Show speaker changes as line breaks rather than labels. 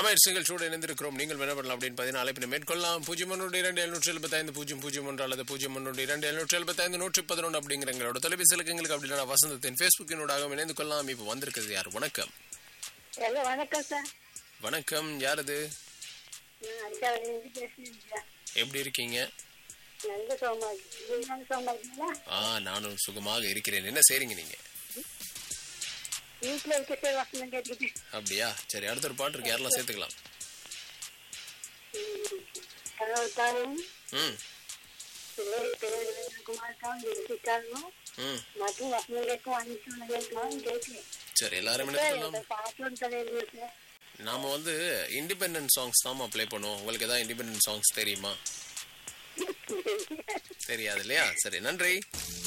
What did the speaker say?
அமைச்சர் நிகழ்ச்சியோடு இணைந்திருக்கிறோம் நீங்கள் என்ன பண்ணலாம் அப்படின்னு பார்த்தீங்கன்னா அழைப்பினை மேற்கொள்ளலாம் பூஜ்ஜியம் ஒன்று இரண்டு எழுநூற்றி எழுபத்தைந்து பூஜ்ஜியம் பூஜ்ஜியம் ஒன்று அல்லது பூஜ்ஜியம் ஒன்று இரண்டு எழுநூற்றி எழுபத்தைந்து நூற்றி பதினொன்று அப்படிங்கிற எங்களோட தொலைபேசி இலக்கங்களுக்கு அப்படின்னா வசந்தத்தின் ஃபேஸ்புக்கினூடாக இணைந்து கொள்ளலாம் இப்போ வந்திருக்கிறது யார் வணக்கம்
ஹலோ வணக்கம் சார்
வணக்கம் யார் அது
நான் அஞ்சாவதுலேருந்து பேசுகிறேன் சார்
எப்படி இருக்கீங்க
நல்ல சோமா நீங்கள் நல்ல சோமா இருக்கீங்களா
ஆ நானும் சுகமாக இருக்கிறேன் என்ன செய்றீங்க நீங்க
வீட்டில் இருக்க சார் வசனம் கேட்டுக்கிட்டு
அப்படியா சரி அடுத்த ஒரு பாட்டு இருக்கு யாரெல்லாம் சேர்த்துக்கலாம்
கனவுத்தாரும்
ம்
குமார்க்காவும் ஜெயிச்சிட்டாலும்
ம்
மற்றும் வசனம் கேட்கும் அனுப்பிச்சு கேட்கலாம் கேட்குறேன்
சரி எல்லாரும் என்ன
சார்
பண்ணலாம்
இந்த பாட்டு ஒன்று தலைவர் சார்
நாம வந்து இண்டிபெண்டன்ட் சாங்ஸ் தான் ப்ளே பண்ணுவோம் உங்களுக்கு ஏதாவது இண்டிபெண்டன்ட் சாங்ஸ் தெரியுமா தெரியாது இல்லையா சரி நன்றி